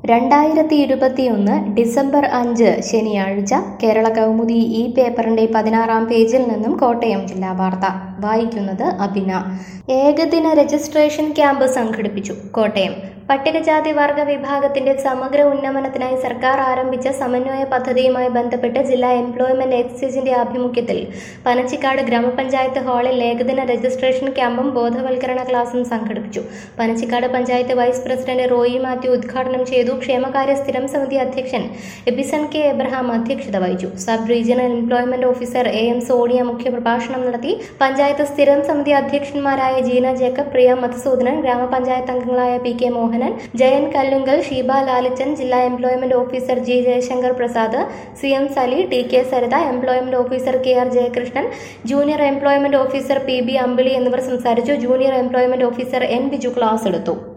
രണ്ടായിരത്തി ഇരുപത്തിയൊന്ന് ഡിസംബർ അഞ്ച് ശനിയാഴ്ച കേരള കൗമുദി ഈ പേപ്പറിന്റെ പതിനാറാം പേജിൽ നിന്നും കോട്ടയം ജില്ലാ വാർത്ത വായിക്കുന്നത് അഭിന ഏകദിന രജിസ്ട്രേഷൻ ക്യാമ്പ് സംഘടിപ്പിച്ചു കോട്ടയം പട്ടികജാതി വർഗ വിഭാഗത്തിന്റെ സമഗ്ര ഉന്നമനത്തിനായി സർക്കാർ ആരംഭിച്ച സമന്വയ പദ്ധതിയുമായി ബന്ധപ്പെട്ട് ജില്ലാ എംപ്ലോയ്മെന്റ് എക്സ്ചേഞ്ചിന്റെ ആഭിമുഖ്യത്തിൽ പനച്ചിക്കാട് ഗ്രാമപഞ്ചായത്ത് ഹാളിൽ ഏകദിന രജിസ്ട്രേഷൻ ക്യാമ്പും ബോധവൽക്കരണ ക്ലാസും സംഘടിപ്പിച്ചു Panachikkad panchayat vice president Roy Mathew ഉദ്ഘാടനം ചെയ്തു ക്ഷേമകാര്യ സ്ഥിരം സമിതി അധ്യക്ഷൻ എബിസൺ കെ എബ്രഹാം അധ്യക്ഷത വഹിച്ചു sub regional employment officer A M Sonia മുഖ്യപ്രഭാഷണം നടത്തി പഞ്ചായത്ത് സ്ഥിരം സമിതി അധ്യക്ഷന്മാരായ ജീന ജേക്കബ് പ്രിയ മധുസൂദനൻ ഗ്രാമപഞ്ചായത്ത് അംഗങ്ങളായ പി കെ മോഹനൻ ജയൻ കല്ലുങ്കൽ ഷീബ ലാലിച്ചൻ ജില്ലാ employment officer G Jayasankar Prasad C M Sali T K Saritha employment officer K R Jayakrishnan junior employment officer P B Ambili എന്നിവർ സംസാരിച്ചു junior employment officer N Biju class എടുത്തു